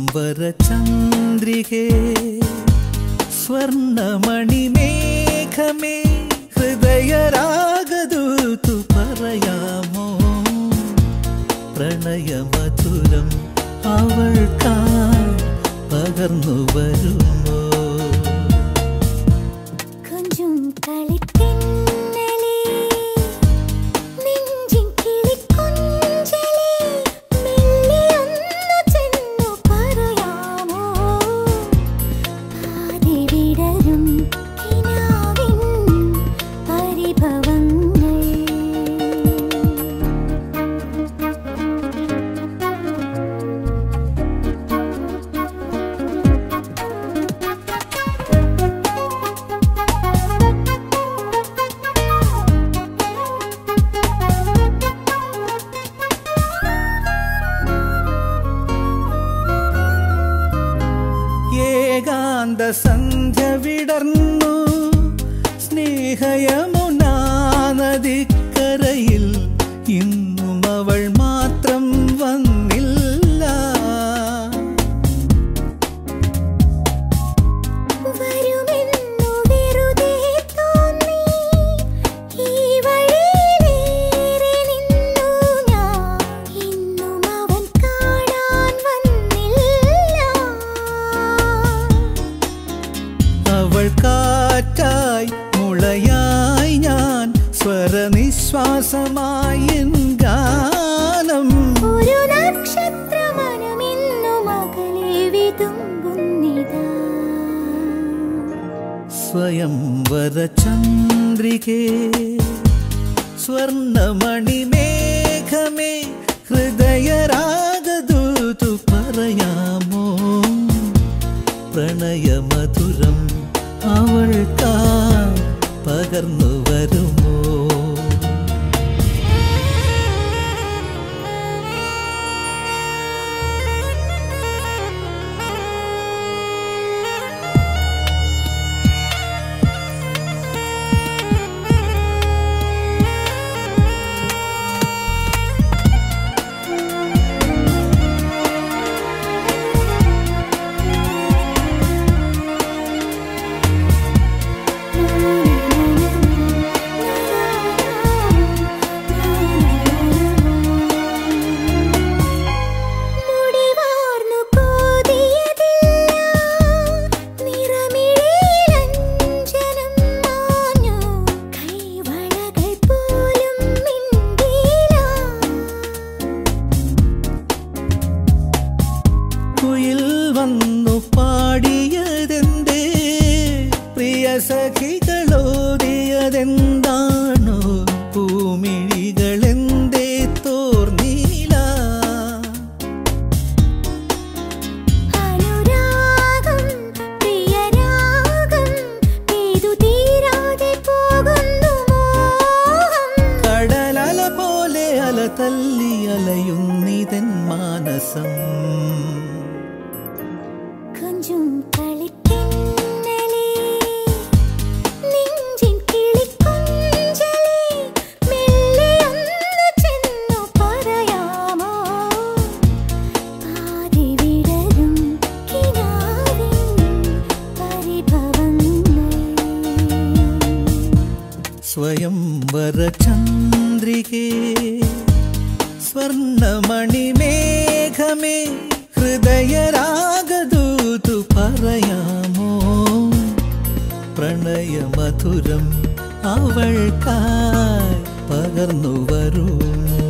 സ്വയംവര ചന്ദ്രികേ സ്വർണമണിമേഘമേ ഹൃദയരാഗദൂതു പറയാമോ പ്രണയമധുരം അവൾക്കായി പകർന്നു വരുമോ கொஞ்சம் കളിത്തിന്നലേ നെഞ്ചിൻ കിളിക്കൊഞ്ചലേ മെല്ലെ ഒന്ന് ചെന്നു പറയാമോ ആദി വിടരും കിനാവിൻ പരിഭവങ്ങൾ ഏകാന്ത സന്ധ്യ വിടർന്നു സ്നേഹയമുനാ നദിക്കരയിൽ ഇന്നും അവൾ മാത്രം വന്നില്ല വരുമെന്നു വെറുതെ തോന്നി ഈ വഴിയിലേറെ നിന്നു ഞാൻ ഇന്നും അവൻ കാണാൻ വന്നില്ല അവൾ കാറ്റായി മുളയായി ഞാൻ സ്വരനിശ്വാസമായി എൻ ഗാനം ഒരു നക്ഷത്രമനമിന്നും അകലെ വിതുമ്പുന്നിതാ സ്വയംവര ചന്ദ്രികേ സ്വർണമണിമേഘമേ ഹൃദയരാഗദൂതു പറയാമോ പ്രണയമധുരം അവൾക്കാ പകർന്നു വരുമോ മുടിവാർന്നു കോതിയതില്ല നിറമിഴിയിലഞ്ജനം മാഞ്ഞു കൈവളകൾ പോലും മിണ്ടിയില്ല കുയിൽ വന്നു പാടിയതെന്തേ പ്രിയ സഖികളോടിയതെന്താണോ പൂമിഴികളെന്തേ തോർന്നീല അനുരാഗം പ്രിയരാഗം ഏതു തീരാതെ പോകുന്നു മോഹം കടലല പോലെ അല തല്ലി അലയുന്നിതൻ മാനസം கொஞ்சம் കളിത്തിന്നലേ നെഞ്ചിൻ കിളിക്കൊഞ്ചലേ മെല്ലെ ഒന്ന് ചെന്നു പറയാമോ പാതി വിടരും കിനാവിൻ പരിഭവങ്ങൾ സ്വയംവര ചന്ദ്രികേ സ്വർണമണിമേഘമേ ഹൃദയരാഗദൂതു പറയാമോ പ്രണയമധുരം അവൾക്കായി പകർന്നു വരൂ